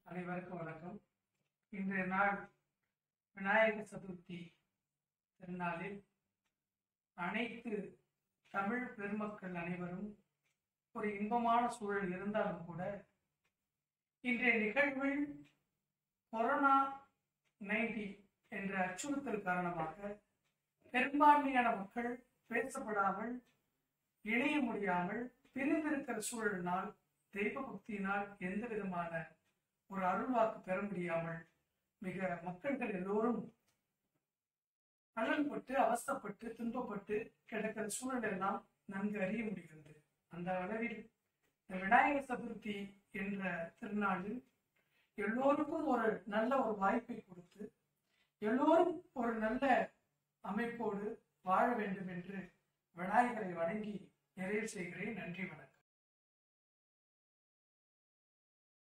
அனைவருக்கும் வணக்கம் இன்றைய நாள் விநாயக சதுர்த்தி திருநாளில் அனைத்து தமிழ் பெருமக்கள் அனைவரும் ஒரு இன்பமான சூழல் இருந்தாலும் கூட இன்றைய நிகழ்வில் கொரோனா நைன்டி என்ற அச்சுறுத்தல் காரணமாக பெரும்பான்மையான மக்கள் பேசப்படாமல் இணைய முடியாமல் பிரிந்திருக்கிற சூழலினால் தெய்வ பக்தியினால் எந்த விதமான ஒரு அருள்வாக்கு பெற முடியாமல் மிக மக்கள்கள் எல்லோரும் அல்லல்பட்டு அவஸ்தப்பட்டு துன்பப்பட்டு கிடக்கிற சூழல் எல்லாம் நன்கு அறிய முடிகிறது அந்த அளவில் இந்த விநாயகர் சதுர்த்தி என்ற திருநாளில் எல்லோருக்கும் ஒரு நல்ல ஒரு வாய்ப்பை கொடுத்து எல்லோரும் ஒரு நல்ல அமைப்போடு வாழ வேண்டும் என்று விநாயகரை வணங்கி நிறைவு செய்கிறேன் நன்றி வணக்கம்